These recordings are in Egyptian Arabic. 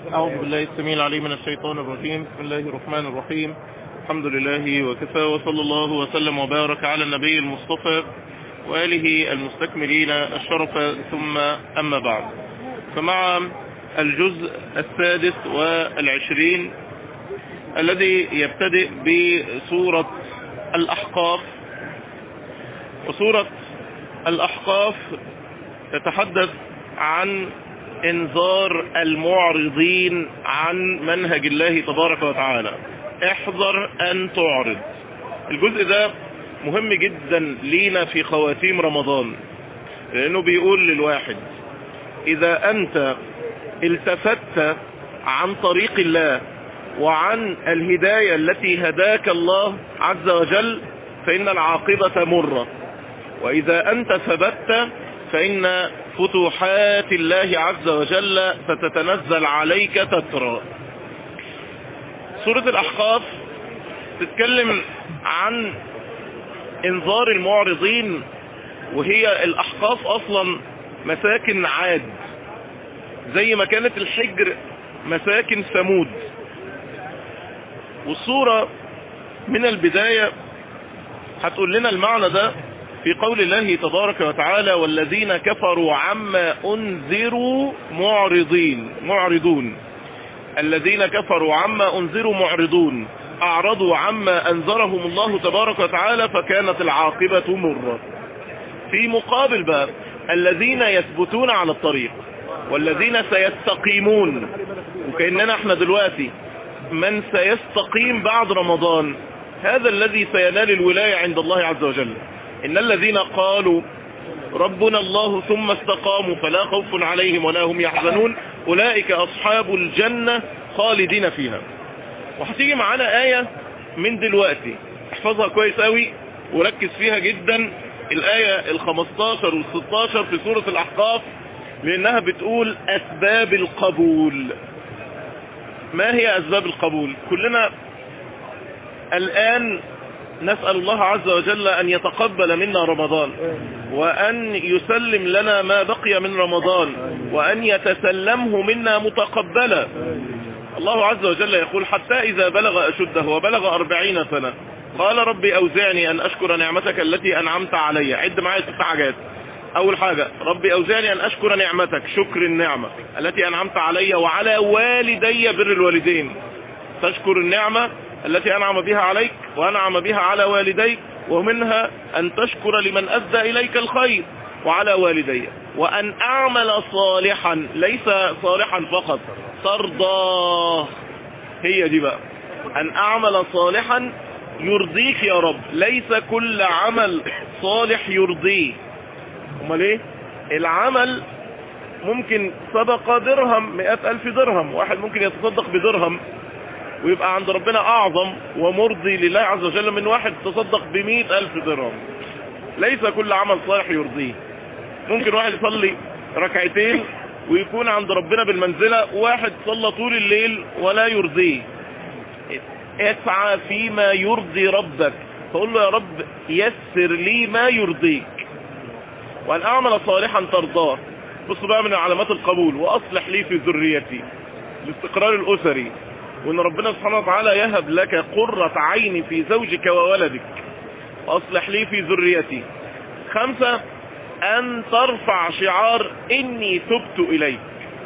أعوذ بالله السميع العليم من الشيطان الرجيم بسم الله الرحمن الرحيم الحمد لله وكفى وصلى الله وسلم وبارك على النبي المصطفى وآله المستكملين الشرف ثم أما بعد فمع الجزء السادس والعشرين الذي يبتدئ بسورة الأحقاف وسورة الأحقاف تتحدث عن انذار المعرضين عن منهج الله تبارك وتعالى احذر ان تعرض الجزء ده مهم جدا لينا في خواتيم رمضان لانه بيقول للواحد اذا انت التفت عن طريق الله وعن الهداية التي هداك الله عز وجل فإن العاقبة مرة وإذا أنت ثبت فإن فتوحات الله عز وجل ستتنزل عليك تترى سورة الأحقاف تتكلم عن انذار المعرضين وهي الأحقاف أصلا مساكن عاد زي ما كانت الحجر مساكن ثمود والصورة من البداية هتقول لنا المعنى ده في قول الله تبارك وتعالى والذين كفروا عما أنذروا معرضين معرضون الذين كفروا عما أنذروا معرضون أعرضوا عما أنذرهم الله تبارك وتعالى فكانت العاقبة مرة في مقابل بقى الذين يثبتون على الطريق والذين سيستقيمون وكأننا احنا دلوقتي من سيستقيم بعد رمضان هذا الذي سينال الولاية عند الله عز وجل إن الذين قالوا ربنا الله ثم استقاموا فلا خوف عليهم ولا هم يحزنون أولئك أصحاب الجنة خالدين فيها وهتيجي معانا آية من دلوقتي احفظها كويس قوي وركز فيها جدا الآية الخمستاشر والستاشر في سورة الأحقاف لأنها بتقول أسباب القبول ما هي أسباب القبول كلنا الآن نسأل الله عز وجل أن يتقبل منا رمضان وأن يسلم لنا ما بقي من رمضان وأن يتسلمه منا متقبلا الله عز وجل يقول حتى إذا بلغ أشده وبلغ أربعين سنة قال ربي أوزعني أن أشكر نعمتك التي أنعمت علي عد معايا ست حاجات أول حاجة ربي أوزعني أن أشكر نعمتك شكر النعمة التي أنعمت علي وعلى والدي بر الوالدين تشكر النعمة التي أنعم بها عليك وأنعم بها على والديك ومنها أن تشكر لمن أدى إليك الخير وعلى والدي وأن أعمل صالحا ليس صالحا فقط ترضاه هي دي بقى أن أعمل صالحا يرضيك يا رب ليس كل عمل صالح يرضيه امال ايه العمل ممكن صدقة درهم مئة ألف درهم واحد ممكن يتصدق بدرهم ويبقى عند ربنا أعظم ومرضي لله عز وجل من واحد تصدق بمئة ألف درهم ليس كل عمل صالح يرضيه ممكن واحد يصلي ركعتين ويكون عند ربنا بالمنزلة واحد صلى طول الليل ولا يرضيه اسعى فيما يرضي ربك فقول له يا رب يسر لي ما يرضيك وأن أعمل صالحا ترضاه بص بقى من علامات القبول وأصلح لي في ذريتي الاستقرار الأسري وأن ربنا سبحانه وتعالى يهب لك قرة عين في زوجك وولدك وأصلح لي في ذريتي خمسة أن ترفع شعار إني تبت إليك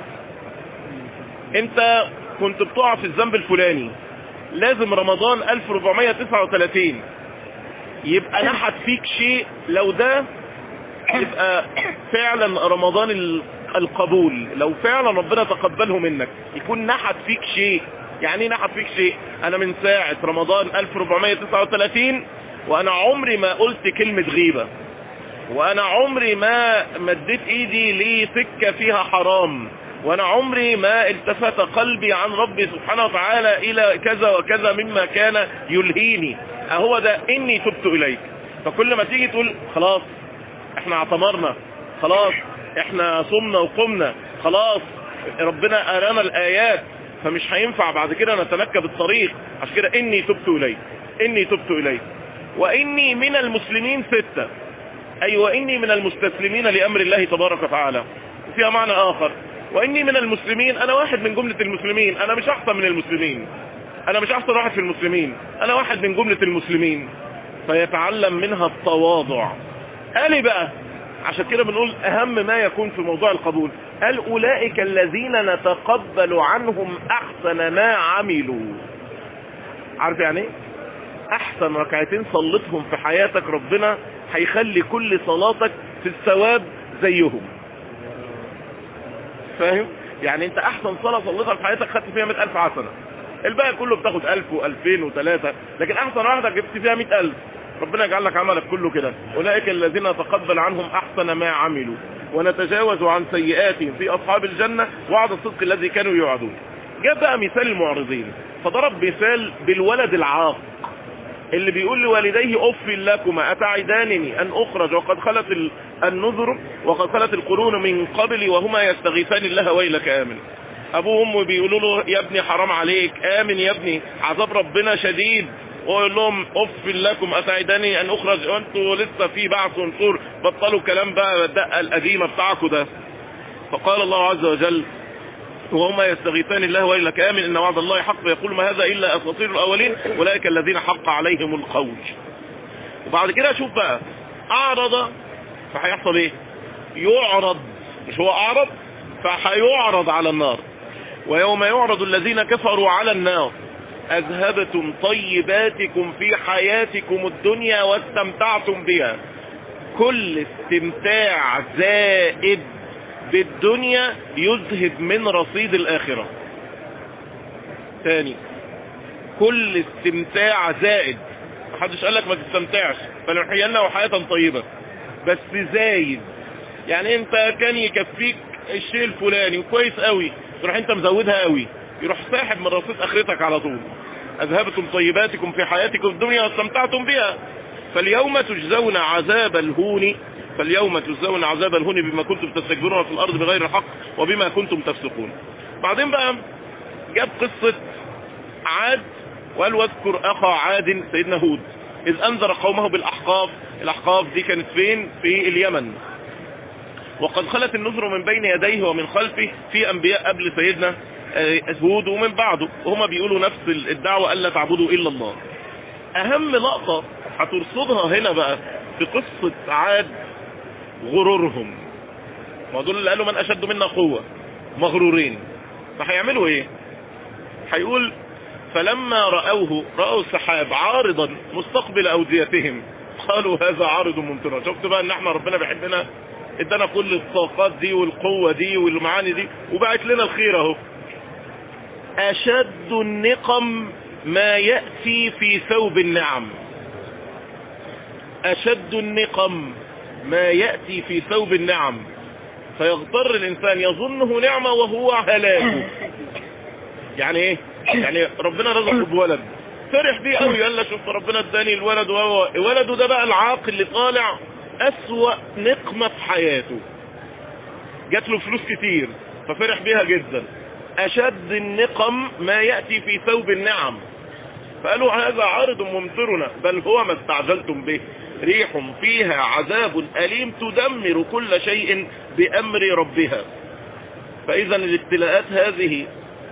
أنت كنت بتقع في الذنب الفلاني لازم رمضان 1439 يبقى نحت فيك شيء لو ده يبقى فعلا رمضان القبول لو فعلا ربنا تقبله منك يكون نحت فيك شيء يعني نحت فيك شيء انا من ساعة رمضان 1439 وانا عمري ما قلت كلمة غيبة وانا عمري ما مديت ايدي لسكة فيها حرام وانا عمري ما التفت قلبي عن ربي سبحانه وتعالى الى كذا وكذا مما كان يلهيني اهو ده اني تبت اليك فكل ما تيجي تقول خلاص احنا اعتمرنا خلاص احنا صمنا وقمنا خلاص ربنا ارانا الايات فمش هينفع بعد كده نتنكب الطريق عشان كده اني تبت اليك اني تبت اليك واني من المسلمين ستة اي واني من المستسلمين لامر الله تبارك وتعالى وفيها معنى اخر واني من المسلمين انا واحد من جملة المسلمين انا مش احسن من المسلمين انا مش احسن واحد في المسلمين انا واحد من جملة المسلمين فيتعلم منها التواضع قال إيه بقى عشان كده بنقول اهم ما يكون في موضوع القبول قال اولئك الذين نتقبل عنهم احسن ما عملوا عارف يعني ايه احسن ركعتين صليتهم في حياتك ربنا هيخلي كل صلاتك في الثواب زيهم فاهم يعني انت احسن صلاة صليتها في حياتك خدت فيها 100000 حسنة الباقي كله بتاخد 1000 و2000 و3 لكن احسن واحدة جبت فيها 100000 ربنا يجعل لك عملك كله كده اولئك الذين نتقبل عنهم احسن ما عملوا ونتجاوز عن سيئاتهم في اصحاب الجنة وعد الصدق الذي كانوا يوعدون جاب بقى مثال المعرضين فضرب مثال بالولد العاق اللي بيقول لوالديه اف لكما اتعدانني ان اخرج وقد خلت النذر وقد خلت القرون من قبلي وهما يستغيثان الله ويلك امن ابوه وامه بيقولوا له يا ابني حرام عليك امن يا ابني عذاب ربنا شديد ويقول لهم اف لكم اتعداني ان اخرج وانتوا لسه في بعث ونصور بطلوا كلام بقى الدقه القديمه بتاعكم ده فقال الله عز وجل وهما يستغيثان الله ويلك آمن إن وعد الله حق يقول ما هذا إلا أساطير الأولين أولئك الذين حق عليهم القول وبعد كده شوف بقى أعرض فهيحصل إيه يعرض مش هو أعرض فهيعرض على النار ويوم يعرض الذين كفروا على النار أذهبتم طيباتكم في حياتكم الدنيا واستمتعتم بها كل استمتاع زائد بالدنيا يذهب من رصيد الآخرة ثاني كل استمتاع زائد محدش قال لك ما تستمتعش فلنحيينا وحياة طيبة بس زايد يعني انت كان يكفيك الشيء الفلاني وكويس قوي تروح انت مزودها قوي يروح ساحب من رصيد اخرتك على طول اذهبتم طيباتكم في حياتكم الدنيا واستمتعتم بها فاليوم تجزون عذاب الهون فاليوم تجزون عذاب الهون بما كنتم تستكبرون في الارض بغير الحق وبما كنتم تفسقون بعدين بقى جاب قصة عاد وقال واذكر اخا عاد سيدنا هود اذ انذر قومه بالاحقاف الاحقاف دي كانت فين في اليمن وقد خلت النذر من بين يديه ومن خلفه في انبياء قبل سيدنا هود ومن بعده وهما بيقولوا نفس الدعوة الا تعبدوا الا الله اهم لقطة هترصدها هنا بقى في قصة عاد غرورهم ما دول اللي قالوا من اشد منا قوة مغرورين فهيعملوا ايه هيقول فلما رأوه رأوا السحاب عارضا مستقبل اوديتهم قالوا هذا عارض ممطرنا شفت بقى ان احنا ربنا بيحبنا ادانا كل الطاقات دي والقوة دي والمعاني دي وبعت لنا الخير اهو اشد النقم ما يأتي في ثوب النعم اشد النقم ما يأتي في ثوب النعم فيغتر الانسان يظنه نعمة وهو هلاكه يعني ايه يعني ربنا رزقه بولد فرح بيه قوي قال له شوف ربنا اداني الولد وهو ولده ده بقى العاق اللي طالع اسوأ نقمة في حياته جات له فلوس كتير ففرح بيها جدا اشد النقم ما يأتي في ثوب النعم فقالوا هذا عارض ممطرنا بل هو ما استعجلتم به ريح فيها عذاب أليم تدمر كل شيء بأمر ربها فإذا الابتلاءات هذه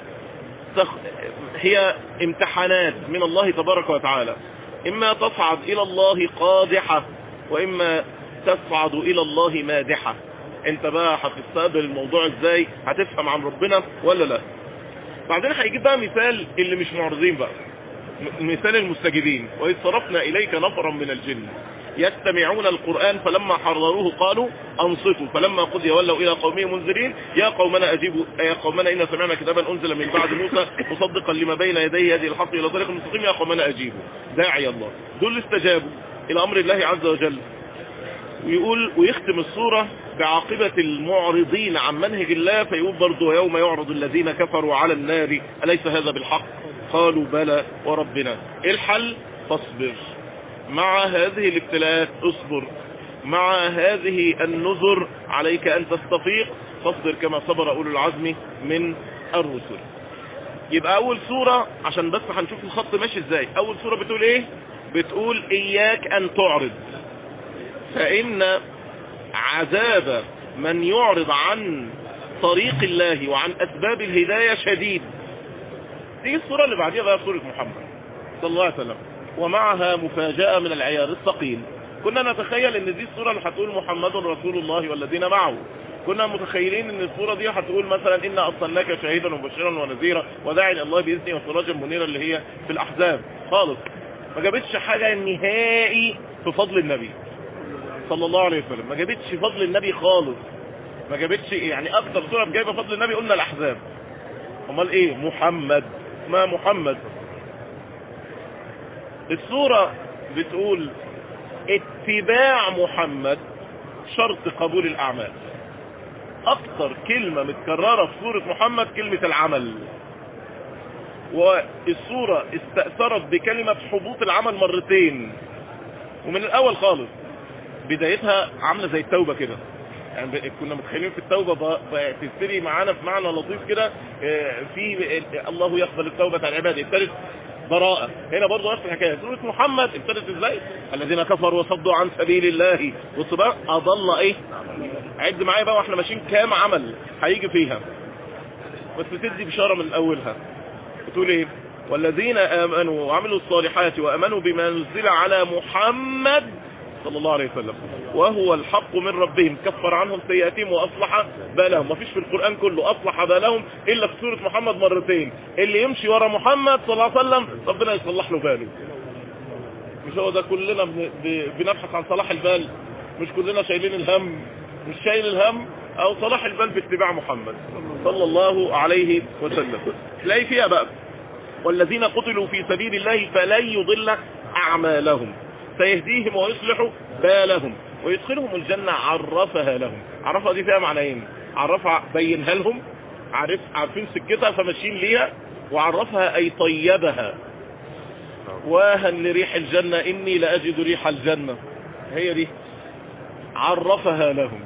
هي امتحانات من الله تبارك وتعالى إما تصعد إلى الله قادحة وإما تصعد إلى الله مادحة انت بقى هتستقبل الموضوع ازاي هتفهم عن ربنا ولا لا بعدين هيجيب بقى مثال اللي مش معرضين بقى مثال المستجيبين وإذ صرفنا إليك نفرا من الجن يستمعون القرآن فلما حرروه قالوا أنصتوا فلما قضي ولوا إلى قومهم منذرين يا قومنا أجيبوا يا قومنا إن سمعنا كتابا أنزل من بعد موسى مصدقا لما بين يديه هذه الحق إلى طريق مستقيم يا قومنا أجيبوا داعي الله دول استجابوا إلى أمر الله عز وجل ويقول ويختم الصورة بعاقبة المعرضين عن منهج الله فيقول برضو يوم يعرض الذين كفروا على النار أليس هذا بالحق قالوا بلى وربنا إيه الحل فاصبر مع هذه الابتلاءات اصبر مع هذه النذر عليك أن تستفيق فاصبر كما صبر أولو العزم من الرسل يبقى أول سورة عشان بس هنشوف الخط ماشي ازاي أول سورة بتقول ايه بتقول إياك أن تعرض فإن عذاب من يعرض عن طريق الله وعن أسباب الهداية شديد دي الصورة اللي بعديها بقى صورة محمد صلى الله عليه وسلم ومعها مفاجأة من العيار الثقيل كنا نتخيل ان دي الصورة اللي هتقول محمد رسول الله والذين معه كنا متخيلين ان الصورة دي هتقول مثلا إنا أرسلناك شهيدا ومبشرا ونذيرا وداعي إلى الله بإذنه وسراجا منيرا اللي هي في الأحزاب خالص ما جابتش حاجة نهائي في فضل النبي صلى الله عليه وسلم ما جابتش فضل النبي خالص ما جابتش يعني أكثر صورة جايبة فضل النبي قلنا الأحزاب امال ايه محمد ما محمد الصورة بتقول اتباع محمد شرط قبول الأعمال أكثر كلمة متكررة في سورة محمد كلمة العمل والسورة استأثرت بكلمة حبوط العمل مرتين ومن الأول خالص بدايتها عاملة زي التوبة كده يعني كنا متخيلين في التوبة تبتدي معانا في معنى لطيف كده في الله يقبل التوبة عن عباده ابتدت براءة هنا برضه نفس الحكاية سورة محمد ابتدت ازاي الذين كفروا وصدوا عن سبيل الله والصباح اضل ايه عد معايا بقى واحنا ماشيين كام عمل هيجي فيها بس بتدي بشارة من اولها بتقول ايه والذين امنوا وعملوا الصالحات وامنوا بما نزل على محمد صلى الله عليه وسلم وهو الحق من ربهم كفر عنهم سيئاتهم واصلح بالهم مفيش في القرآن كله اصلح بالهم الا في سورة محمد مرتين اللي يمشي ورا محمد صلى الله عليه وسلم ربنا يصلح له باله مش هو ده كلنا بنبحث عن صلاح البال مش كلنا شايلين الهم مش شايل الهم او صلاح البال باتباع محمد صلى الله عليه وسلم تلاقي فيها بقى والذين قتلوا في سبيل الله فلن يضل اعمالهم سيهديهم ويصلح بالهم ويدخلهم الجنة عرفها لهم عرفها دي فيها معنيين عرفها بينها لهم عارف عارفين سكتها فماشيين ليها وعرفها أي طيبها واهن لريح الجنة إني لأجد ريح الجنة هي دي عرفها لهم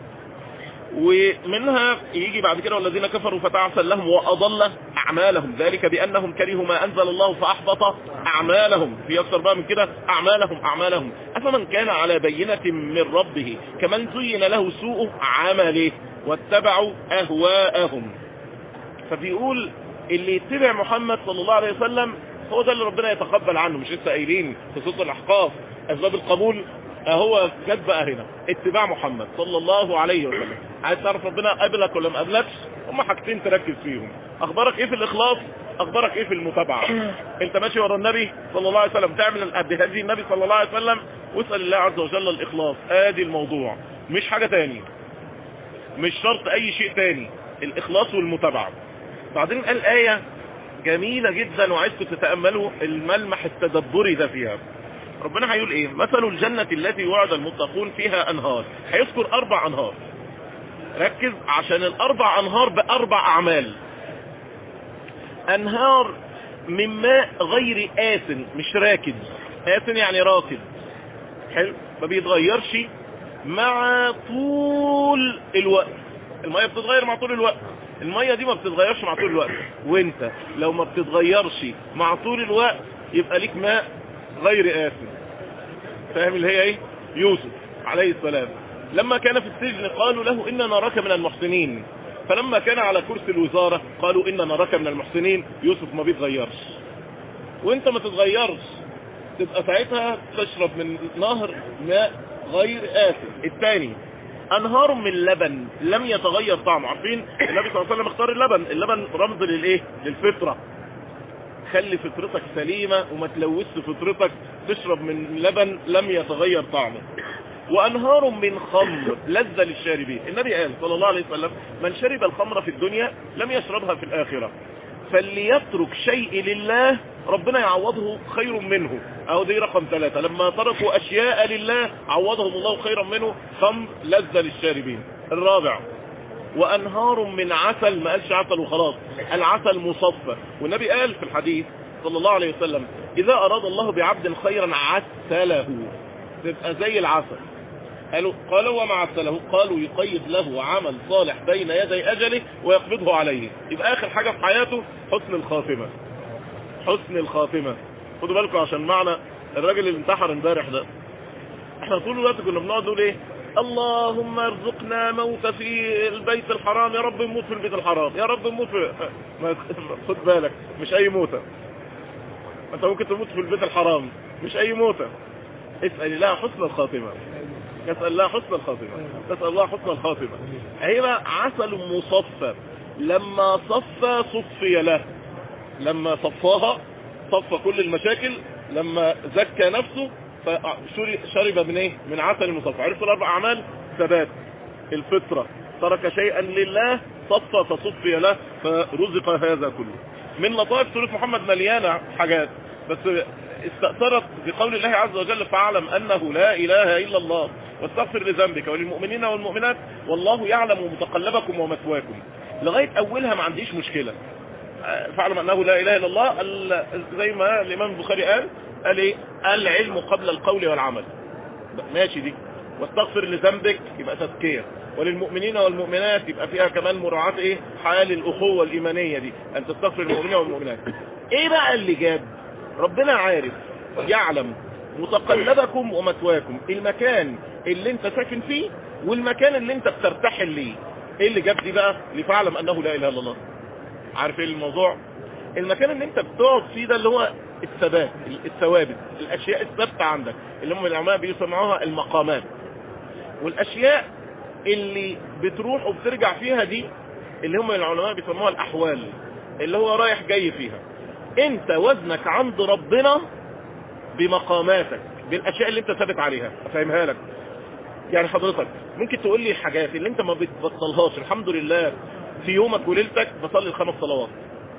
ومنها يجي بعد كده والذين كفروا فتعسا لهم وأضل أعمالهم ذلك بأنهم كرهوا ما أنزل الله فأحبط أعمالهم في أكثر بقى من كده أعمالهم أعمالهم أفمن كان على بينة من ربه كمن زين له سوء عمله واتبعوا أهواءهم فبيقول اللي يتبع محمد صلى الله عليه وسلم هو ده اللي ربنا يتقبل عنه مش لسه قايلين في سورة الأحقاف أسباب القبول اهو جت بقى هنا اتباع محمد صلى الله عليه وسلم عايز تعرف ربنا قبلك ولا ما قبلكش هما حاجتين تركز فيهم اخبارك ايه في الاخلاص اخبارك ايه في المتابعه انت ماشي ورا النبي صلى الله عليه وسلم تعمل بهدي النبي صلى الله عليه وسلم واسال الله عز وجل الاخلاص ادي الموضوع مش حاجه تاني مش شرط اي شيء تاني الاخلاص والمتابعه بعدين قال ايه جميله جدا وعايزكم تتاملوا الملمح التدبري ده فيها ربنا هيقول ايه مثل الجنة التي وعد المتقون فيها انهار هيذكر اربع انهار ركز عشان الاربع انهار باربع اعمال انهار من ماء غير آسن مش راكد آسن يعني راكد حلو ما بيتغيرش مع طول الوقت المية بتتغير مع طول الوقت المية دي ما بتتغيرش مع طول الوقت وانت لو ما بتتغيرش مع طول الوقت يبقى ليك ماء غير آسن فاهم اللي هي ايه يوسف عليه السلام لما كان في السجن قالوا له إننا نراك من المحسنين فلما كان على كرسي الوزارة قالوا إننا نراك من المحسنين يوسف ما بيتغيرش وانت ما تتغيرش تبقى ساعتها تشرب من نهر ماء غير آسن الثاني انهار من لبن لم يتغير طعمه عارفين النبي صلى الله عليه وسلم اختار اللبن اللبن رمز للايه للفطره خلي فطرتك سليمة وما تلوثش فطرتك تشرب من لبن لم يتغير طعمه وأنهار من خمر لذة للشاربين النبي قال صلى الله عليه وسلم من شرب الخمر في الدنيا لم يشربها في الآخرة فاللي يترك شيء لله ربنا يعوضه خير منه أو دي رقم ثلاثة لما تركوا أشياء لله عوضهم الله خيرا منه خمر لذة للشاربين الرابع وأنهار من عسل ما قالش عسل وخلاص العسل مصفى والنبي قال في الحديث صلى الله عليه وسلم إذا أراد الله بعبد خيرا عسله تبقى زي العسل قالوا قالوا وما عسله قالوا يقيد له عمل صالح بين يدي أجله ويقبضه عليه يبقى آخر حاجة في حياته حسن الخاتمة حسن الخاتمة خدوا بالكم عشان معنى الراجل اللي انتحر امبارح ده احنا طول الوقت كنا بنقعد نقول ايه اللهم ارزقنا موت في البيت الحرام يا رب نموت في البيت الحرام يا رب نموت في ما خد بالك مش اي موتة انت ممكن تموت في البيت الحرام مش اي موتة اسأل الله حسن الخاتمة نسأل الله حسن الخاتمة نسأل الله حسن الخاتمة هنا عسل مصفى لما صفى صفي له لما صفاها صفى كل المشاكل لما زكى نفسه فشرب من ايه من عسل مصفى عرفت الاربع اعمال ثبات الفطرة ترك شيئا لله صفى فصفي له فرزق هذا كله من لطائف سورة محمد مليانة حاجات بس استأثرت بقول الله عز وجل فاعلم أنه لا إله إلا الله واستغفر لذنبك وللمؤمنين والمؤمنات والله يعلم متقلبكم ومثواكم لغاية أولها ما عنديش مشكلة فاعلم أنه لا إله إلا الله زي ما الإمام البخاري قال قال إيه العلم قبل القول والعمل ماشي دي واستغفر لذنبك يبقى تزكية وللمؤمنين والمؤمنات يبقى فيها كمان مراعاة ايه حال الاخوة الايمانية دي ان تستغفر للمؤمنين والمؤمنات ايه بقى اللي جاب ربنا عارف يعلم متقلبكم ومثواكم المكان اللي انت ساكن فيه والمكان اللي انت بترتحل ليه ايه اللي جاب دي بقى لفعلم انه لا اله الا الله عارف ايه الموضوع المكان اللي انت بتقعد فيه ده اللي هو الثبات الثوابت الاشياء الثابته عندك اللي هم العلماء بيسمعوها المقامات والاشياء اللي بتروح وبترجع فيها دي اللي هم العلماء بيسموها الاحوال اللي هو رايح جاي فيها انت وزنك عند ربنا بمقاماتك بالاشياء اللي انت ثابت عليها افهمها لك يعني حضرتك ممكن تقول لي الحاجات اللي انت ما بتبطلهاش الحمد لله في يومك وليلتك بصلي الخمس صلوات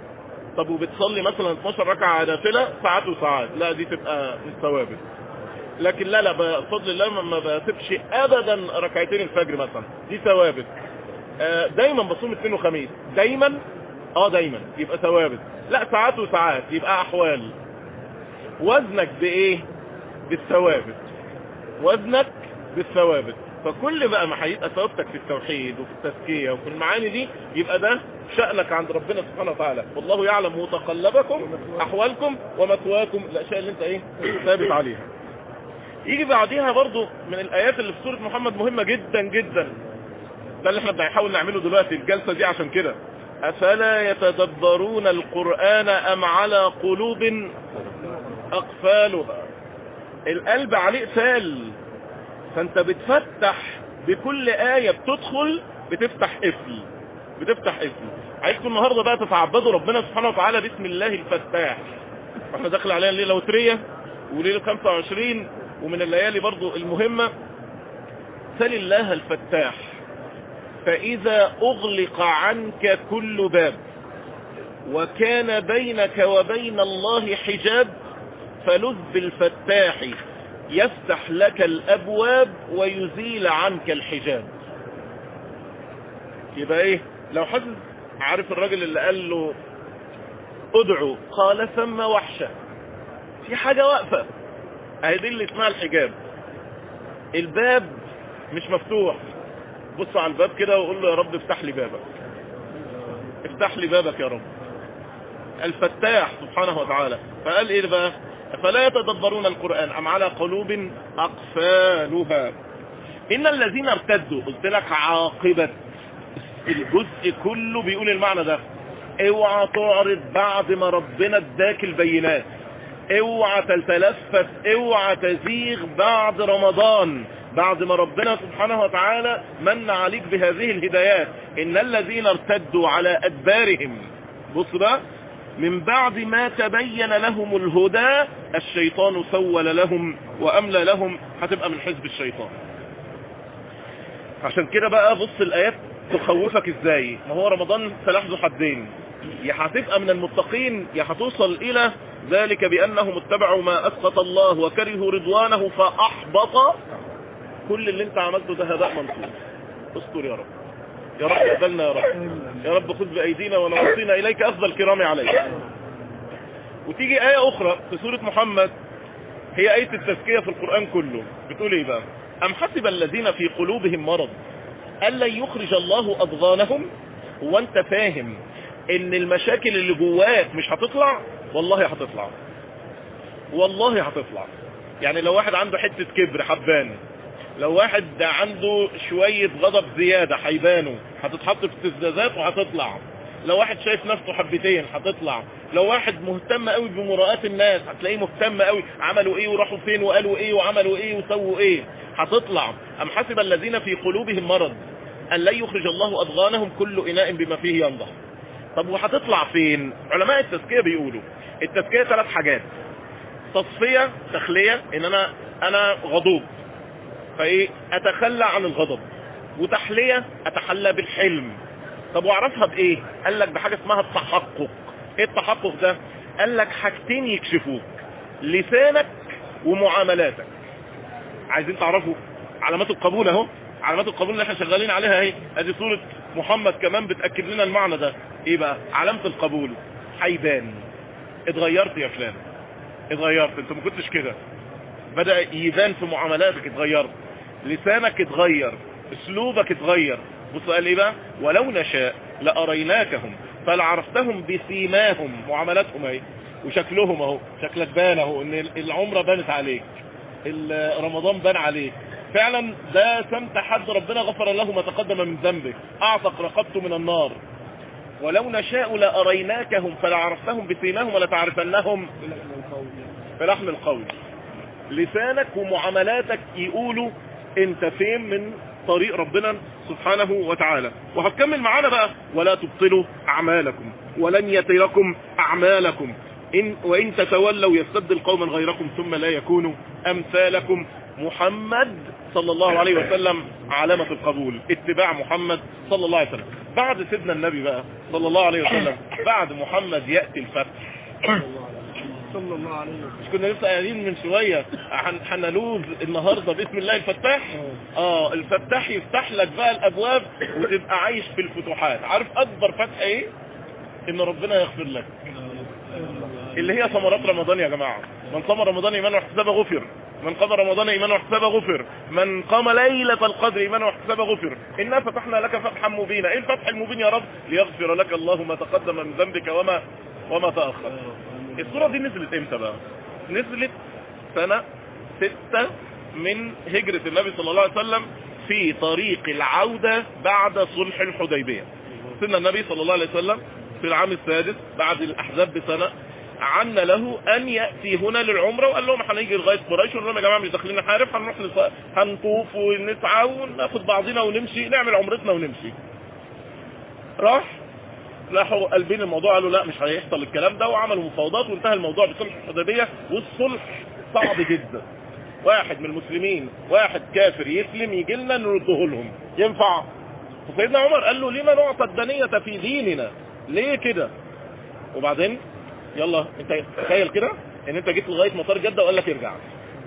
طب وبتصلي مثلا 12 ركعه نافله ساعات وساعات لا دي تبقى مش ثوابت لكن لا لا بفضل الله ما بسيبش ابدا ركعتين الفجر مثلا دي ثوابت دايما بصوم اثنين وخميس دايما اه دايما يبقى ثوابت لا ساعات وساعات يبقى احوال وزنك بايه بالثوابت وزنك بالثوابت فكل بقى ما هيبقى ثوابتك في التوحيد وفي التزكيه وفي المعاني دي يبقى ده شأنك عند ربنا سبحانه وتعالى والله يعلم متقلبكم احوالكم ومثواكم الاشياء اللي انت ايه ثابت عليها يجي بعديها برضو من الايات اللي في سورة محمد مهمة جدا جدا ده اللي احنا بنحاول نعمله دلوقتي الجلسة دي عشان كده افلا يتدبرون القرآن ام على قلوب اقفالها القلب عليه قفال فانت بتفتح بكل آية بتدخل بتفتح قفل بتفتح قفل عايزكم النهاردة بقى تتعبدوا ربنا سبحانه وتعالى باسم الله الفتاح احنا داخل علينا ليلة وترية وليلة 25 ومن الليالي برضو المهمة سل الله الفتاح فإذا أغلق عنك كل باب وكان بينك وبين الله حجاب فلذ بالفتاح يفتح لك الأبواب ويزيل عنك الحجاب يبقى ايه لو حد عارف الراجل اللي قال له ادعو قال ثم وحشة في حاجة واقفة اهي دي اللي اسمها الحجاب الباب مش مفتوح بص على الباب كده وقول له يا رب افتح لي بابك افتح لي بابك يا رب الفتاح سبحانه وتعالى فقال ايه بقى فلا يتدبرون القرآن ام على قلوب اقفالها ان الذين ارتدوا قلت لك عاقبة الجزء كله بيقول المعنى ده اوعى تعرض بعد ما ربنا اداك البينات اوعى تتلفت اوعى تزيغ بعد رمضان بعد ما ربنا سبحانه وتعالى من عليك بهذه الهدايات ان الذين ارتدوا على ادبارهم بص بقى من بعد ما تبين لهم الهدى الشيطان سول لهم واملى لهم هتبقى من حزب الشيطان عشان كده بقى بص الايات تخوفك ازاي ما هو رمضان سلاح ذو حدين يا هتبقى من المتقين يا هتوصل الى ذلك بانهم اتبعوا ما اسقط الله وكرهوا رضوانه فاحبط كل اللي انت عملته ده هباء منصور استر يا رب يا رب اقبلنا يا رب يا رب خذ بايدينا ونوصينا اليك افضل الكرام عليك وتيجي ايه اخرى في سورة محمد هي ايه التزكية في القرآن كله بتقول ايه بقى ام حسب الذين في قلوبهم مرض الا يخرج الله اضغانهم وانت فاهم ان المشاكل اللي جواك مش هتطلع والله هتطلع والله هتطلع يعني لو واحد عنده حتة كبر حبان لو واحد عنده شوية غضب زيادة هيبانوا هتتحط في استفزازات وهتطلع لو واحد شايف نفسه حبتين هتطلع لو واحد مهتم قوي بمراءة الناس هتلاقيه مهتم قوي عملوا ايه وراحوا فين وقالوا ايه وعملوا ايه وسووا ايه هتطلع ام حسب الذين في قلوبهم مرض ان لن يخرج الله اضغانهم كل اناء بما فيه ينضح طب وهتطلع فين علماء التزكية بيقولوا التزكية ثلاث حاجات تصفية تخلية ان انا انا غضوب فايه اتخلى عن الغضب وتحلية اتحلى بالحلم طب واعرفها بايه قال لك بحاجة اسمها التحقق ايه التحقق ده قال لك حاجتين يكشفوك لسانك ومعاملاتك عايزين تعرفوا علامات القبول اهو علامات القبول اللي احنا شغالين عليها اهي ادي صورة محمد كمان بتأكد لنا المعنى ده ايه بقى علامة القبول هيبان اتغيرت يا فلان اتغيرت انت ما كنتش كده بدأ يبان في معاملاتك اتغيرت لسانك اتغير اسلوبك اتغير بص قال ايه بقى ولو نشاء لأريناكهم فلعرفتهم بسيماهم معاملاتهم اهي وشكلهم اهو شكلك بان اهو ان العمرة بانت عليك رمضان بان عليك فعلا ده سمت حد ربنا غفر له ما تقدم من ذنبه اعتق رقبته من النار ولو نشاء لأريناكهم فلعرفتهم بسيماهم ولتعرفنهم في لحم القول لسانك ومعاملاتك يقولوا انت فين من طريق ربنا سبحانه وتعالى وهتكمل معانا بقى ولا تبطلوا اعمالكم ولن يتركم اعمالكم إن وإن تتولوا يستبدل قوما غيركم ثم لا يكونوا أمثالكم محمد صلى الله عليه وسلم علامة القبول اتباع محمد صلى الله عليه وسلم بعد سيدنا النبي بقى صلى الله عليه وسلم بعد محمد يأتي الفتح صلى الله عليه وسلم مش كنا لسه قايلين من شوية هنلوذ النهاردة باسم الله الفتاح اه الفتاح يفتح لك بقى الابواب وتبقى عايش في الفتوحات عارف اكبر فتح ايه ان ربنا يغفر لك اللي هي ثمرات رمضان يا جماعة من صام رمضان ايمانا واحتسابه غفر من قام رمضان ايمانا واحتسابه غفر من قام ليلة القدر ايمانا واحتسابه غفر انا فتحنا لك فتحا مبينا ايه الفتح المبين يا رب ليغفر لك الله ما تقدم من ذنبك وما وما تأخر الصورة دي نزلت امتى بقى نزلت سنة ستة من هجرة النبي صلى الله عليه وسلم في طريق العودة بعد صلح الحديبية سنة النبي صلى الله عليه وسلم في العام السادس بعد الأحزاب بسنة عن له أن يأتي هنا للعمرة وقال لهم هنيجي لغاية قريش ونقول لهم يا جماعة مش داخلين نحارب هنروح نص... هنطوف ونسعى وناخد بعضنا ونمشي نعمل عمرتنا ونمشي راح راحوا قلبين الموضوع قالوا لا مش هيحصل الكلام ده وعملوا مفاوضات وانتهى الموضوع بصلح الحديبية والصلح صعب جدا واحد من المسلمين واحد كافر يسلم يجي لنا نرده لهم ينفع فسيدنا عمر قال له لما نعطى الدنية في ديننا ليه كده وبعدين يلا انت تخيل كده ان انت جيت لغاية مطار جدة وقال لك ارجع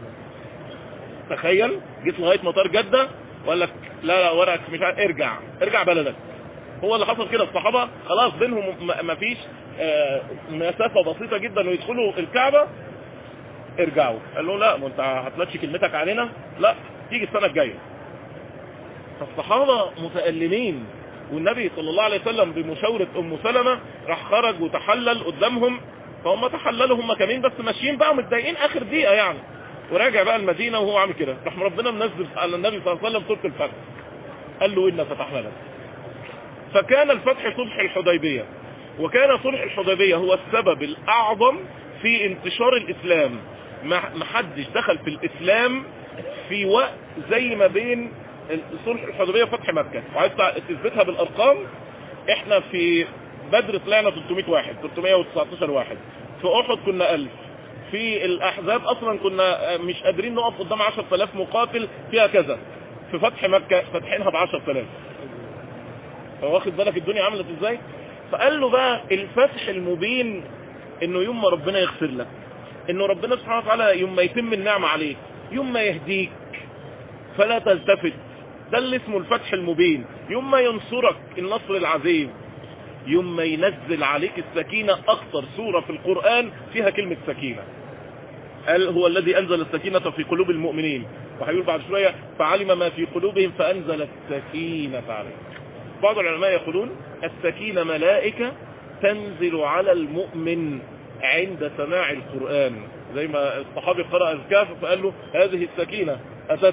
تخيل جيت لغاية مطار جدة وقال لك لا لا ورقك مش عارف ارجع ارجع بلدك هو اللي حصل كده الصحابة خلاص بينهم ما فيش آه مسافة بسيطة جدا ويدخلوا الكعبة ارجعوا قال له لا ما انت هتمشي كلمتك علينا لا تيجي السنة الجاية فالصحابة متألمين والنبي صلى الله عليه وسلم بمشاورة ام سلمة راح خرج وتحلل قدامهم فهم تحللوا هم كمان بس ماشيين بقى متضايقين اخر دقيقة يعني وراجع بقى المدينة وهو عامل كده راح ربنا منزل على النبي صلى الله عليه وسلم سورة الفتح قال له إنا فتحنا لك فكان الفتح صلح الحديبية وكان صلح الحديبية هو السبب الأعظم في انتشار الإسلام ما حدش دخل في الإسلام في وقت زي ما بين صلح الحديبية وفتح مكة وعايز تثبتها بالأرقام احنا في بدر طلعنا 300 واحد 319 واحد في أحد كنا 1000 في الأحزاب أصلا كنا مش قادرين نقف قدام 10000 مقاتل فيها كذا في فتح مكة فتحينها ب 10000 واخد بالك الدنيا عملت ازاي فقال له بقى الفتح المبين انه يوم ما ربنا يغفر لك انه ربنا سبحانه وتعالى يوم ما يتم النعمة عليك يوم ما يهديك فلا تلتفت ده اللي اسمه الفتح المبين يوم ما ينصرك النصر العظيم يوم ما ينزل عليك السكينة اكتر سورة في القرآن فيها كلمة سكينة قال هو الذي انزل السكينة في قلوب المؤمنين وهيقول بعد شوية فعلم ما في قلوبهم فانزل السكينة عليهم بعض العلماء يقولون السكينة ملائكة تنزل على المؤمن عند سماع القرآن زي ما الصحابي قرأ الكهف فقال له هذه السكينة أتت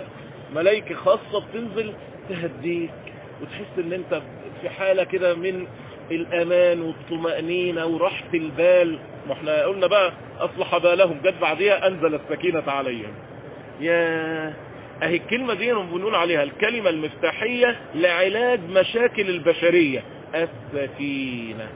ملائكة خاصة بتنزل تهديك وتحس ان انت في حالة كده من الامان والطمأنينة وراحة البال ما احنا قلنا بقى اصلح بالهم جت بعديها انزل السكينة عليهم يا اهي الكلمة دي بنقول عليها الكلمة المفتاحية لعلاج مشاكل البشرية السكينة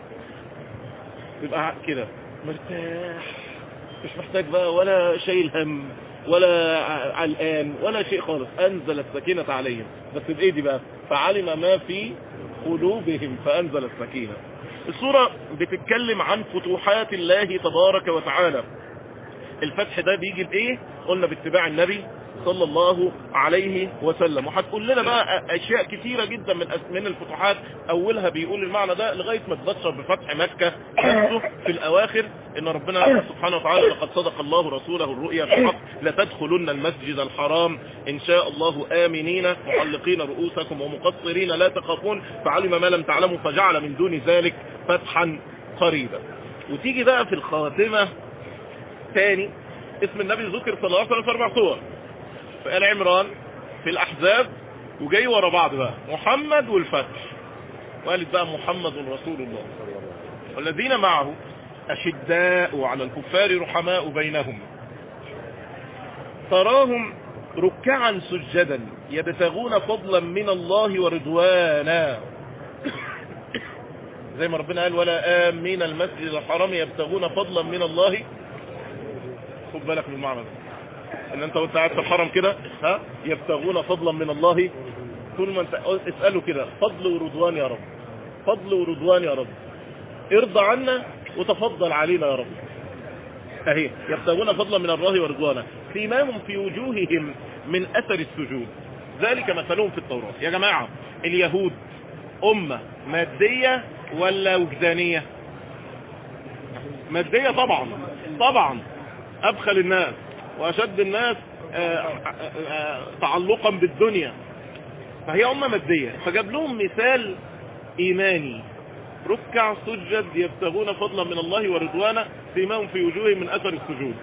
يبقى كده مرتاح مش محتاج بقى ولا شايل هم ولا علقان ولا شيء خالص انزل السكينة عليهم بس بايه دي بقى فعلم ما في قلوبهم فانزل السكينة السورة بتتكلم عن فتوحات الله تبارك وتعالى الفتح ده بيجي بايه قلنا باتباع النبي صلى الله عليه وسلم وهتقول لنا بقى اشياء كثيرة جدا من من الفتوحات اولها بيقول المعنى ده لغاية ما تبشر بفتح مكة نفسه في الاواخر ان ربنا سبحانه وتعالى لقد صدق الله رسوله الرؤيا بالحق لتدخلن المسجد الحرام ان شاء الله امنين محلقين رؤوسكم ومقصرين لا تخافون فعلم ما لم تعلموا فجعل من دون ذلك فتحا قريبا وتيجي بقى في الخاتمة تاني اسم النبي ذكر صلى الله عليه وسلم في اربع صور في آل عمران في الأحزاب وجاي ورا بعض بقى محمد والفتح وقالت بقى محمد رسول الله والذين معه أشداء على الكفار رحماء بينهم تراهم ركعا سجدا يبتغون فضلا من الله ورضوانا زي ما ربنا قال ولا آمين المسجد الحرام يبتغون فضلا من الله خد بالك من المعنى ده ان انت وانت قاعد في الحرم كده ها يبتغون فضلا من الله طول ما انت اساله كده فضل ورضوان يا رب فضل ورضوان يا رب ارضى عنا وتفضل علينا يا رب اهي يبتغون فضلا من الله ورضوانا سيماهم في وجوههم من اثر السجود ذلك مثلهم في التوراة يا جماعة اليهود امة مادية ولا وجدانية مادية طبعا طبعا ابخل الناس واشد الناس آآ آآ تعلقا بالدنيا فهي امة مادية فجاب لهم مثال ايماني ركع سجد يبتغون فضلا من الله ورضوانا سيماهم في وجوههم من اثر السجود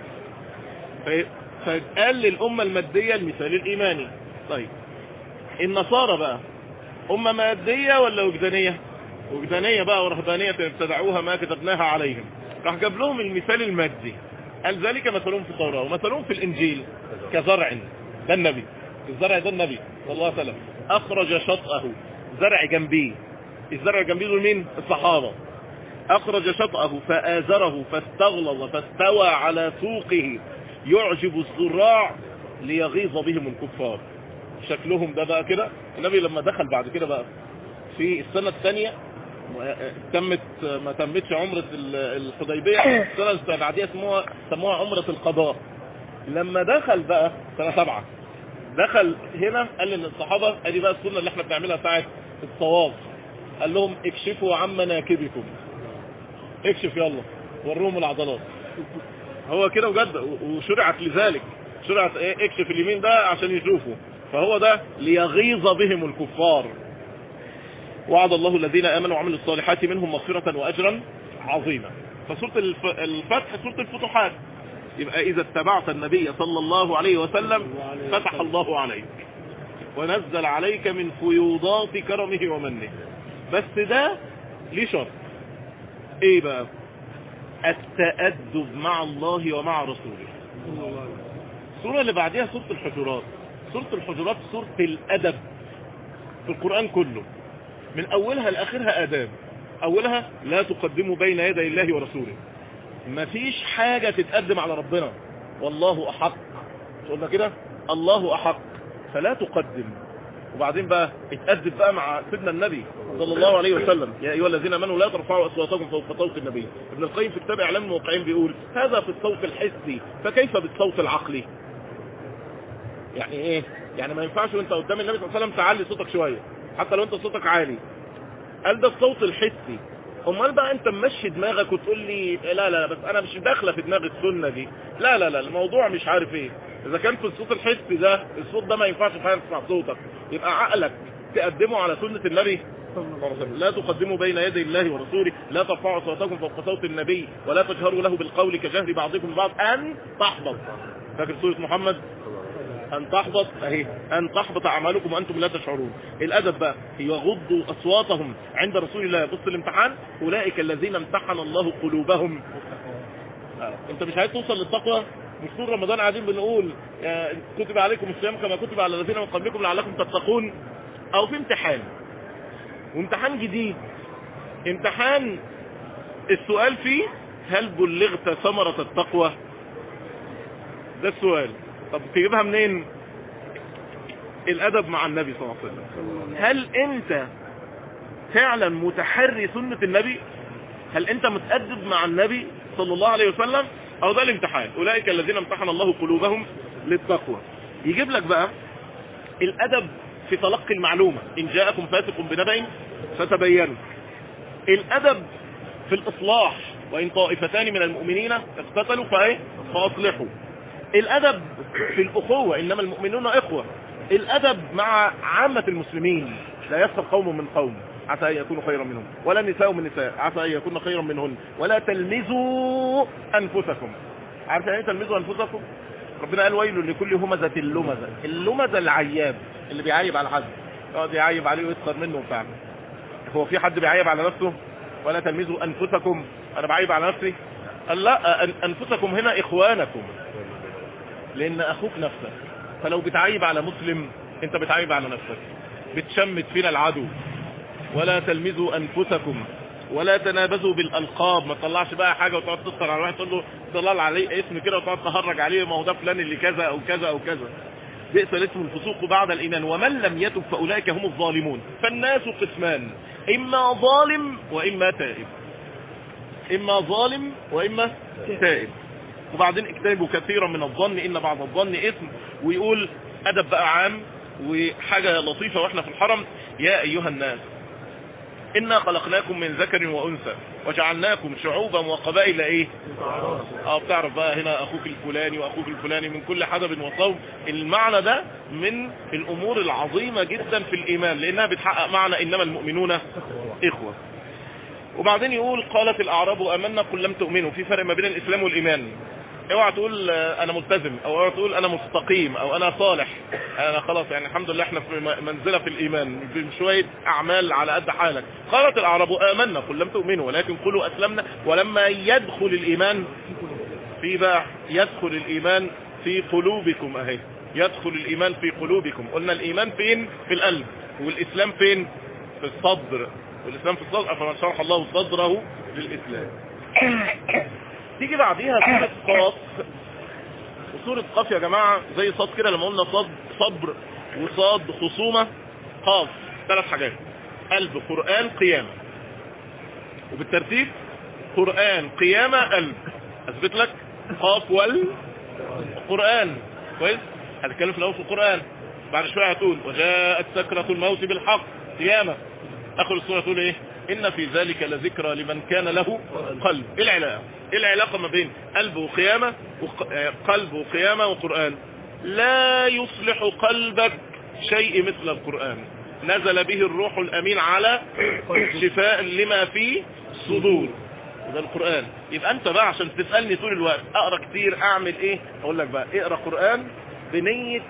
فقال للامة المادية المثال الايماني طيب النصارى بقى امة مادية ولا وجدانية وجدانية بقى ورهبانية ابتدعوها ما كتبناها عليهم راح جاب لهم المثال المادي قال ذلك مثلهم في التوراة ومثلهم في الإنجيل كزرع ده النبي الزرع ده النبي صلى الله عليه وسلم أخرج شطأه زرع جنبيه الزرع جنبيه دول مين الصحابة أخرج شطأه فآزره فاستغلظ فاستوى على سوقه يعجب الزراع ليغيظ بهم الكفار شكلهم ده بقى كده النبي لما دخل بعد كده بقى في السنة الثانية تمت ما تمتش عمرة الحديبية السنة اللي بعديها سموها سموها عمرة القضاء لما دخل بقى سنة سبعة دخل هنا قال للصحابة ادي بقى السنة اللي احنا بنعملها ساعة الطواف قال لهم اكشفوا عن مناكبكم اكشف يلا وروهم العضلات هو كده بجد وشرعت لذلك شرعت ايه اكشف اليمين ده عشان يشوفوا فهو ده ليغيظ بهم الكفار وعد الله الذين آمنوا وعملوا الصالحات منهم مغفرة وأجرا عظيما فسورة الفتح سورة الفتوحات يبقى إذا اتبعت النبي صلى الله عليه وسلم فتح الله عليك ونزل عليك من فيوضات كرمه ومنه بس ده ليه شرط ايه بقى التأدب مع الله ومع رسوله السورة اللي بعدها سورة الحجرات سورة الحجرات سورة الأدب في القرآن كله من أولها لآخرها آداب أولها لا تقدموا بين يدي الله ورسوله مفيش حاجة تتقدم على ربنا والله أحق قلنا كده الله أحق فلا تقدم وبعدين بقى اتأدب بقى مع سيدنا النبي صلى الله عليه وسلم يا أيها الذين امنوا لا ترفعوا أصواتكم فوق صوت النبي ابن القيم في كتاب إعلام الموقعين بيقول هذا في الصوت الحسي فكيف بالصوت العقلي يعني ايه يعني ما ينفعش وانت قدام النبي صلى الله عليه وسلم تعلي صوتك شوية حتى لو انت صوتك عالي قال ده الصوت الحسي امال بقى انت ممشي دماغك وتقول لي لا لا بس انا مش داخله في دماغي السنه دي لا لا لا الموضوع مش عارف ايه اذا كان في الصوت الحسي ده الصوت ده ما ينفعش فعلا تسمع صوتك يبقى عقلك تقدمه على سنه النبي لا تقدموا بين يدي الله ورسوله لا ترفعوا صوتكم فوق صوت النبي ولا تجهروا له بالقول كجهر بعضكم بعض ان تحبط فاكر سوره محمد ان تحبط اهي ان تحبط اعمالكم وانتم لا تشعرون الادب بقى يغضوا اصواتهم عند رسول الله بص الامتحان اولئك الذين امتحن الله قلوبهم آه. انت مش عايز توصل للتقوى مش طول رمضان قاعدين بنقول آه، كتب عليكم الصيام كما كتب على الذين من قبلكم لعلكم تتقون او في امتحان وامتحان جديد امتحان السؤال فيه هل بلغت ثمرة التقوى ده السؤال طب تجيبها منين الادب مع النبي صلى الله عليه وسلم هل انت فعلا متحري سنة النبي هل انت متأدب مع النبي صلى الله عليه وسلم او ده الامتحان اولئك الذين امتحن الله قلوبهم للتقوى يجيب لك بقى الادب في تلقي المعلومة ان جاءكم فاسق بنبأ فتبينوا الادب في الاصلاح وان طائفتان من المؤمنين اقتتلوا فايه فاصلحوا الادب في الاخوة انما المؤمنون اخوة الادب مع عامة المسلمين لا يسخر قوم من قوم عسى ان يكونوا خيرا منهم ولا نساء من نساء عسى ان يكون خيرا منهن ولا تلمزوا انفسكم عارف يعني ايه تلمزوا انفسكم ربنا قال ويل لكل همزة اللمزة اللمزة العياب اللي بيعيب على حد يقعد يعيب عليه ويسخر منه وبتاع هو في حد بيعيب على نفسه ولا تلمزوا انفسكم انا بعيب على نفسي قال لا أن- انفسكم هنا اخوانكم لان اخوك نفسك فلو بتعيب على مسلم انت بتعيب على نفسك بتشمت فينا العدو ولا تلمزوا انفسكم ولا تنابزوا بالالقاب ما تطلعش بقى حاجه وتقعد تسطر على واحد تقول له طلع عليه اسم كده وتقعد تهرج عليه ما هو ده فلان اللي كذا او كذا او كذا بئس الاسم الفسوق بعد الايمان ومن لم يتب فاولئك هم الظالمون فالناس قسمان اما ظالم واما تائب اما ظالم واما تائب وبعدين اجتنبوا كثيرا من الظن ان بعض الظن اثم ويقول ادب بقى عام وحاجة لطيفة واحنا في الحرم يا ايها الناس انا خلقناكم من ذكر وانثى وجعلناكم شعوبا وقبائل ايه اه بتعرف بقى هنا اخوك الفلاني واخوك الفلاني من كل حدب وصوب المعنى ده من الامور العظيمة جدا في الايمان لانها بتحقق معنى انما المؤمنون اخوة وبعدين يقول قالت الاعراب امنا قل لم تؤمنوا في فرق ما بين الاسلام والايمان اوعى تقول آه، انا ملتزم او اوعى تقول انا مستقيم او انا صالح انا خلاص يعني الحمد لله احنا في م- منزله في الايمان بشويه اعمال على قد حالك قالت الاعراب امنا قل لم تؤمنوا ولكن قولوا اسلمنا ولما يدخل الايمان في بقى يدخل الايمان في قلوبكم اهي يدخل الايمان في قلوبكم قلنا الايمان فين في القلب والاسلام فين في الصدر والاسلام في الصدر فمن شرح الله صدره للاسلام تيجي بعديها سورة قاف وسورة قاف يا جماعة زي صاد كده لما قلنا صاد صبر وصاد خصومة قاف ثلاث حاجات قلب قرآن قيامة وبالترتيب قرآن قيامة قلب اثبت لك قاف وال قرآن كويس هتتكلم في الاول في القرآن بعد شوية هتقول وجاءت سكرة الموت بالحق قيامة اخر السورة تقول ايه ان في ذلك لذكرى لمن كان له قلب ايه العلاقة ايه العلاقة ما بين قلب وقيامة وق... آه، قلب وقيامة وقرآن لا يصلح قلبك شيء مثل القرآن نزل به الروح الامين على شفاء لما في صدور ده القرآن يبقى انت بقى عشان تسألني طول الوقت اقرا كتير اعمل ايه اقول لك بقى اقرا قرآن بنية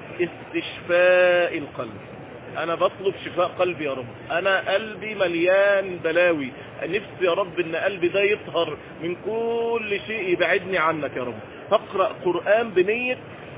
استشفاء القلب انا بطلب شفاء قلبي يا رب انا قلبي مليان بلاوي نفسي يا رب ان قلبي ده يطهر من كل شيء يبعدني عنك يا رب فاقرأ قرآن بنية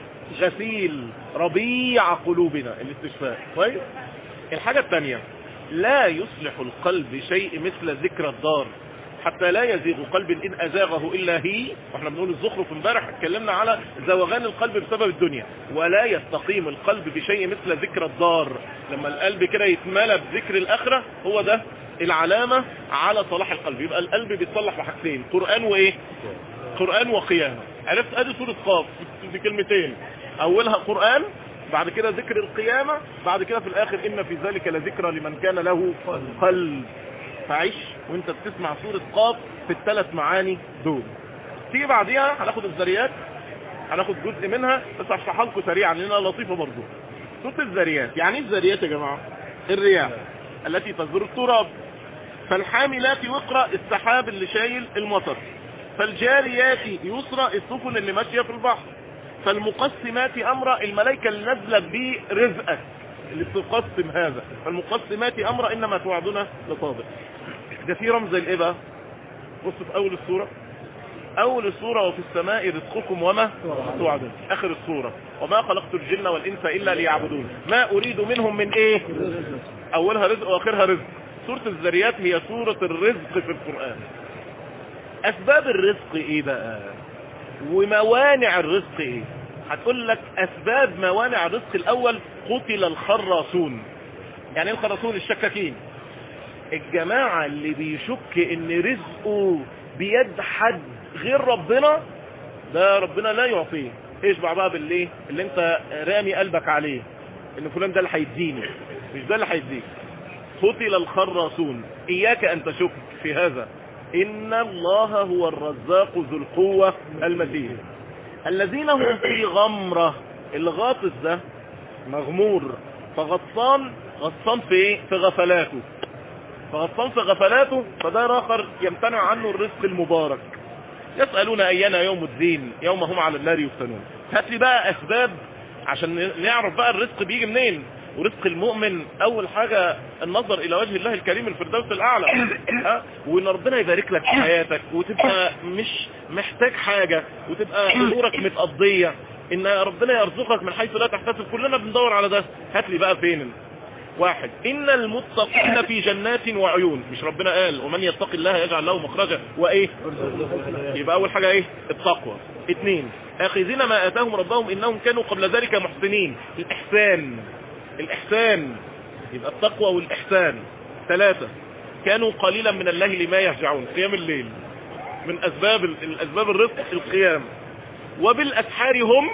غسيل ربيع قلوبنا الاستشفاء كويس الحاجة الثانية لا يصلح القلب شيء مثل ذكر الدار حتى لا يزيغ قلب إن أزاغه إلا هي واحنا بنقول الزخرف امبارح اتكلمنا على زوغان القلب بسبب الدنيا ولا يستقيم القلب بشيء مثل ذكر الدار لما القلب كده يتملى بذكر الآخرة هو ده العلامة على صلاح القلب يبقى القلب بيتصلح بحاجتين قرآن وإيه قرآن وقيامة عرفت ادي سورة قاف في كلمتين اولها قرآن بعد كده ذكر القيامة بعد كده في الاخر ان في ذلك لذكرى لمن كان له قلب فعيش وانت بتسمع سورة قاف في الثلاث معاني دول تيجي بعديها هناخد الذريات هناخد جزء منها بس هشرحها لكم سريعا لانها لطيفة برضو سورة الذريات يعني ايه الذريات يا جماعة الرياح التي تزور التراب فالحاملات وقرا السحاب اللي شايل المطر فالجاريات يسرى السفن اللي ماشية في البحر فالمقسمات امر الملائكة اللي نازلة برزقك اللي بتقسم هذا فالمقسمات امر انما توعدنا لصادق ده في رمز الايه بقى بص في اول السورة اول السورة وفي السماء رزقكم وما توعدون اخر السورة وما خلقت الجن والانس الا ليعبدون ما اريد منهم من ايه اولها رزق واخرها رزق سورة الذريات هي سورة الرزق في القرآن اسباب الرزق ايه بقى وموانع الرزق ايه هتقول لك اسباب موانع الرزق الاول قتل الخراصون يعني ايه الخراصون الشكاكين الجماعة اللي بيشك ان رزقه بيد حد غير ربنا ده ربنا لا يعطيه اشبع بقى بالليه اللي انت رامي قلبك عليه ان فلان ده اللي هيديني مش ده اللي هيديك قتل الخراصون اياك ان تشك في هذا ان الله هو الرزاق ذو القوة المتين الذين هم في غمرة الغاطس ده مغمور فغطسان غطسان في ايه في غفلاته فغطسان في غفلاته فده اخر يمتنع عنه الرزق المبارك يسألون ايانا يوم الدين يوم هم على النار يفتنون هات لي بقى اسباب عشان نعرف بقى الرزق بيجي منين ورزق المؤمن اول حاجة النظر الى وجه الله الكريم الفردوس الاعلى ها وان ربنا يبارك لك في حياتك وتبقى مش محتاج حاجة وتبقى امورك متقضية ان ربنا يرزقك من حيث لا تحتسب كلنا بندور على ده هات لي بقى فين واحد ان المتقين في جنات وعيون مش ربنا قال ومن يتق الله يجعل له مخرجا وايه يبقى اول حاجة ايه التقوى اثنين اخذين ما اتاهم ربهم انهم كانوا قبل ذلك محسنين الاحسان الاحسان يبقى التقوى والاحسان ثلاثة كانوا قليلا من الليل ما يهجعون قيام الليل من اسباب الاسباب الرزق القيام وبالاسحار هم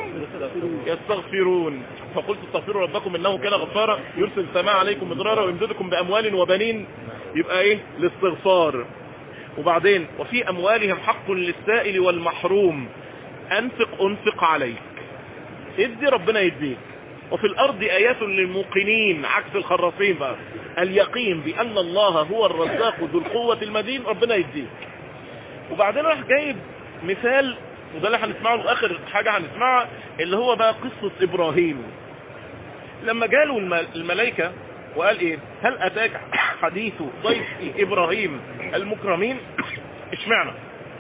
يستغفرون فقلت استغفروا ربكم انه كان غفارا يرسل السماء عليكم مدرارا ويمددكم باموال وبنين يبقى ايه الاستغفار وبعدين وفي اموالهم حق للسائل والمحروم انفق انفق عليك ادي ربنا يديك وفي الارض ايات للموقنين عكس الخراصين بقى اليقين بان الله هو الرزاق ذو القوة المدين ربنا يديك وبعدين راح جايب مثال وده اللي هنسمعه اخر حاجة هنسمعها اللي هو بقى قصة ابراهيم لما جالوا الملائكة وقال ايه هل اتاك حديث ضيف ابراهيم المكرمين اشمعنا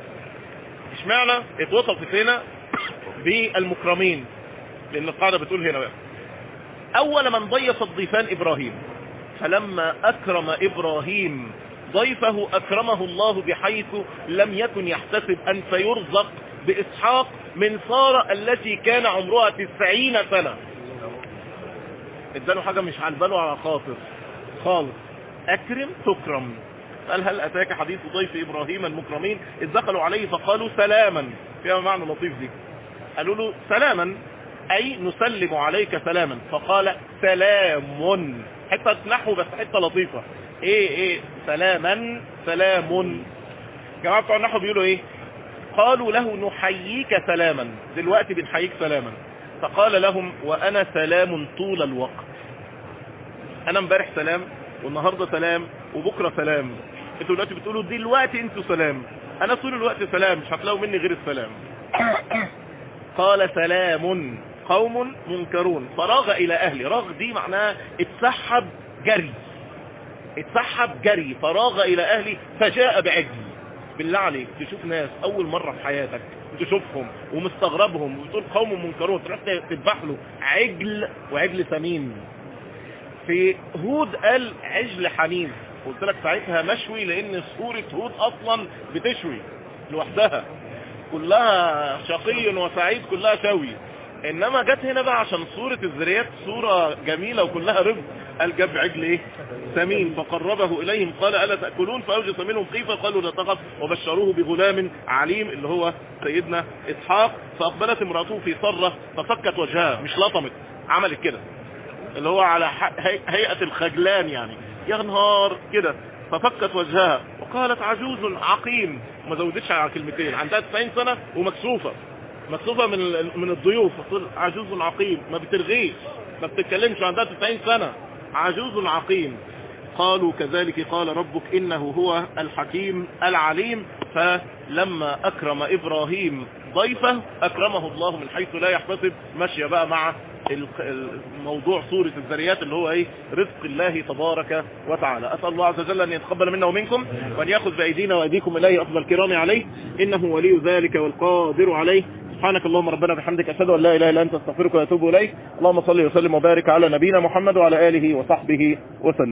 اشمعنا اتوصفت هنا بالمكرمين لان القاعدة بتقول هنا بقى اول من ضيف الضيفان ابراهيم فلما اكرم ابراهيم ضيفه اكرمه الله بحيث لم يكن يحتسب ان سيرزق باسحاق من سارة التي كان عمرها تسعين سنة اداله حاجة مش على باله على خاطر خالص اكرم تكرم قال هل اتاك حديث ضيف ابراهيم المكرمين اذ دخلوا عليه فقالوا سلاما فيها معنى لطيف دي قالوا له سلاما اي نسلم عليك سلاما فقال سلام حتى نحو بس حتة لطيفة ايه ايه سلاما سلام جماعة بتوع النحو بيقولوا ايه قالوا له نحييك سلاما دلوقتي بنحييك سلاما فقال لهم وانا سلام طول الوقت انا امبارح سلام والنهاردة سلام وبكرة سلام انتوا دلوقتي بتقولوا دلوقتي انتوا سلام انا طول الوقت سلام مش هتلاقوا مني غير السلام قال سلام قوم منكرون فراغ الى اهلي راغ دي معناها اتسحب جري اتسحب جري فراغ الى اهلي فجاء بعجل بالله عليك تشوف ناس اول مرة في حياتك تشوفهم ومستغربهم وتقول قوم منكرون تروح تذبح له عجل وعجل سمين في هود قال عجل حنين قلت لك ساعتها مشوي لان سورة هود اصلا بتشوي لوحدها كلها شقي وسعيد كلها شوي انما جت هنا بقى عشان صورة الذريات صورة جميلة وكلها رزق قال جاب عجل ايه سمين فقربه اليهم قال الا تأكلون فاوجس منهم خيفة قالوا لا تخف وبشروه بغلام عليم اللي هو سيدنا اسحاق فاقبلت امراته في صرة ففكت وجهها مش لطمت عملت كده اللي هو على هيئة الخجلان يعني يا نهار كده ففكت وجهها وقالت عجوز عقيم ما زودتش على كلمتين عندها 90 سنة ومكسوفة مكسوفة من من الضيوف عجوز عقيم ما بترغيش ما بتتكلمش عندها 90 سنة عجوز عقيم قالوا كذلك قال ربك إنه هو الحكيم العليم فلما أكرم إبراهيم ضيفه أكرمه الله من حيث لا يحتسب ماشية بقى مع الموضوع سورة الذريات اللي هو ايه رزق الله تبارك وتعالى أسأل الله عز وجل أن يتقبل منا ومنكم وأن يأخذ بأيدينا وأيديكم إليه أفضل الكرام عليه إنه ولي ذلك والقادر عليه سبحانك اللهم ربنا بحمدك أشهد أن لا إله إلا أنت استغفرك وأتوب إليك اللهم صل وسلم وبارك على نبينا محمد وعلى آله وصحبه وسلم